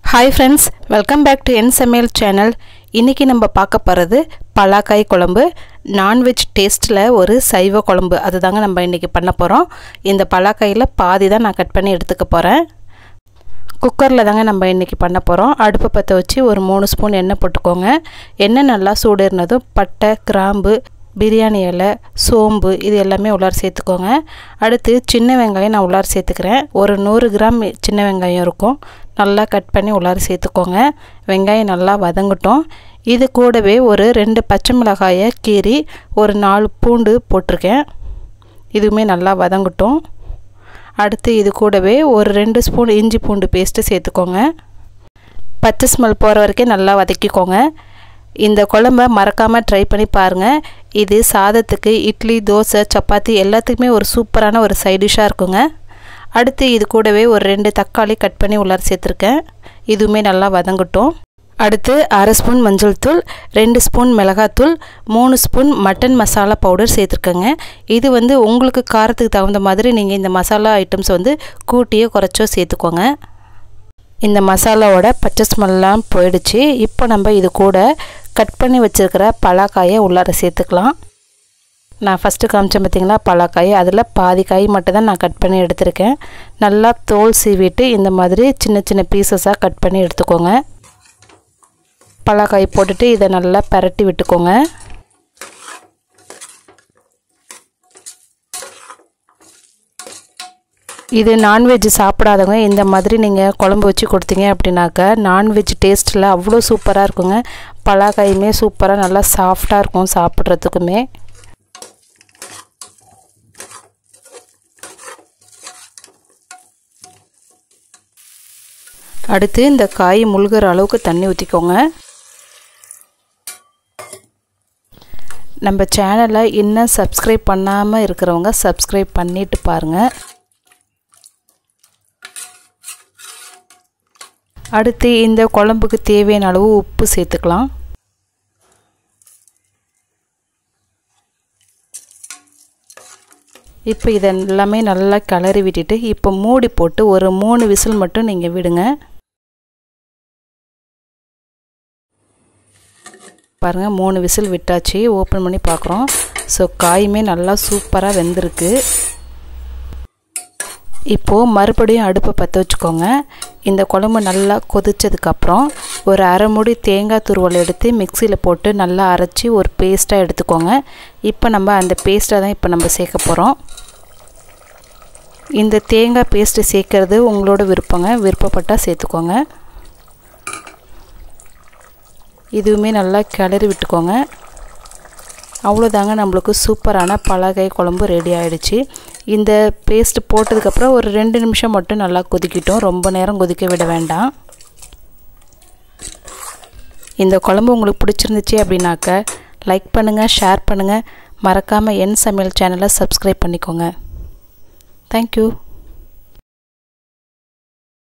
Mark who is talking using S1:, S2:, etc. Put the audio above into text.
S1: hi friends welcome back to என் சமையல் channel இன்றைக்கி நம்ம பார்க்க போகிறது பலாக்காய் குழம்பு நான்வெஜ் டேஸ்ட்டில் ஒரு சைவ குழம்பு அதுதாங்க நம்ம இன்றைக்கி பண்ண போகிறோம் இந்த பலாக்காயில் பாதி தான் நான் கட் பண்ணி எடுத்துக்க போகிறேன் குக்கரில் தாங்க நம்ம இன்றைக்கி பண்ண போகிறோம் அடுப்பை பற்ற வச்சு ஒரு மூணு ஸ்பூன் எண்ணெய் போட்டுக்கோங்க எண்ணெய் நல்லா சூடு இருந்ததும் பட்டை கிராம்பு பிரியாணி இலை சோம்பு இது எல்லாமே உள்ளார சேர்த்துக்கோங்க அடுத்து சின்ன வெங்காயம் நான் உள்ளார சேர்த்துக்கிறேன் ஒரு நூறு கிராம் சின்ன வெங்காயம் இருக்கும் நல்லா கட் பண்ணி உள்ளார சேர்த்துக்கோங்க வெங்காயம் நல்லா வதங்கட்டும் இது கூடவே ஒரு ரெண்டு பச்சை மிளகாயை கீறி ஒரு நாலு பூண்டு போட்டிருக்கேன் இதுவுமே நல்லா வதங்கட்டும் அடுத்து இது கூடவே ஒரு ரெண்டு ஸ்பூன் இஞ்சி பூண்டு பேஸ்ட்டு சேர்த்துக்கோங்க பச்சை ஸ்மெல் போகிற வரைக்கும் நல்லா வதக்கிக்கோங்க இந்த குழம்ப மறக்காமல் ட்ரை பண்ணி பாருங்கள் இது சாதத்துக்கு இட்லி தோசை சப்பாத்தி எல்லாத்துக்குமே ஒரு சூப்பரான ஒரு சைட் டிஷ்ஷாக இருக்குங்க அடுத்து இது கூடவே ஒரு ரெண்டு தக்காளி கட் பண்ணி உள்ளார சேர்த்துருக்கேன் இதுவுமே நல்லா வதங்கட்டும் அடுத்து அரை ஸ்பூன் மஞ்சள் தூள் ரெண்டு ஸ்பூன் மிளகாத்தூள் மூணு ஸ்பூன் மட்டன் மசாலா பவுடர் சேர்த்துருக்கேங்க இது வந்து உங்களுக்கு காரத்துக்கு தகுந்த மாதிரி நீங்கள் இந்த மசாலா ஐட்டம்ஸ் வந்து கூட்டியோ குறைச்சோ சேர்த்துக்கோங்க இந்த மசாலாவோட பச்சை ஸ்மெல்லாம் போயிடுச்சு இப்போ நம்ம இது கூட கட் பண்ணி வச்சுருக்கிற பலாக்காயை உள்ளார சேர்த்துக்கலாம் நான் ஃபஸ்ட்டு காமிச்சேன் பார்த்தீங்களா பலாக்காய் அதில் பாதி காய் மட்டும் தான் நான் கட் பண்ணி எடுத்திருக்கேன் நல்லா தோல் சீவிட்டு இந்த மாதிரி சின்ன சின்ன பீசஸாக கட் பண்ணி எடுத்துக்கோங்க பலாக்காய் போட்டுட்டு இதை நல்லா பரட்டி விட்டுக்கோங்க இது நான்வெஜ் சாப்பிடாதவங்க இந்த மாதிரி நீங்கள் குழம்பு வச்சு கொடுத்தீங்க அப்படின்னாக்கா நான்வெஜ் டேஸ்ட்டில் அவ்வளோ சூப்பராக இருக்குங்க பலாக்காயுமே சூப்பராக நல்லா சாஃப்டாக இருக்கும் சாப்பிட்றதுக்குமே அடுத்து இந்த காய் முழுகிற அளவுக்கு தண்ணி ஊற்றிக்கோங்க நம்ம சேனலை இன்னும் சப்ஸ்கிரைப் பண்ணாமல் இருக்கிறவங்க சப்ஸ்கிரைப் பண்ணிவிட்டு பாருங்கள் அடுத்து இந்த குழம்புக்கு தேவையான அளவு உப்பு சேர்த்துக்கலாம் இப்போ இதை எல்லாமே நல்லா கிளறி விட்டுட்டு இப்போ மூடி போட்டு ஒரு மூணு விசில் மட்டும் நீங்கள் விடுங்க பாருங்கள் மூணு விசில் விட்டாச்சு ஓப்பன் பண்ணி பார்க்குறோம் ஸோ காயுமே நல்லா சூப்பராக வெந்திருக்கு இப்போது மறுபடியும் அடுப்பை பற்ற வச்சுக்கோங்க இந்த குழம்பு நல்லா கொதித்ததுக்கப்புறம் ஒரு அரை மூடி தேங்காய் துருவல் எடுத்து மிக்சியில் போட்டு நல்லா அரைச்சி ஒரு பேஸ்ட்டாக எடுத்துக்கோங்க இப்போ நம்ம அந்த பேஸ்ட்டை தான் இப்போ நம்ம சேர்க்க போகிறோம் இந்த தேங்காய் பேஸ்ட்டு சேர்க்குறது உங்களோட விருப்பங்க விருப்பப்பட்டால் சேர்த்துக்கோங்க இதுவுமே நல்லா கிளறி விட்டுக்கோங்க அவ்வளோதாங்க நம்மளுக்கு சூப்பரான பலகாய் குழம்பு ரெடி ஆகிடுச்சு இந்த பேஸ்ட் போட்டதுக்கப்புறம் ஒரு ரெண்டு நிமிஷம் மட்டும் நல்லா கொதிக்கிட்டோம் ரொம்ப நேரம் கொதிக்க விட வேண்டாம் இந்த குழம்பு உங்களுக்கு பிடிச்சிருந்துச்சு அப்படின்னாக்க லைக் பண்ணுங்கள் ஷேர் பண்ணுங்கள் மறக்காமல் என் சமையல் சேனலை சப்ஸ்கிரைப் பண்ணிக்கோங்க தேங்க்யூ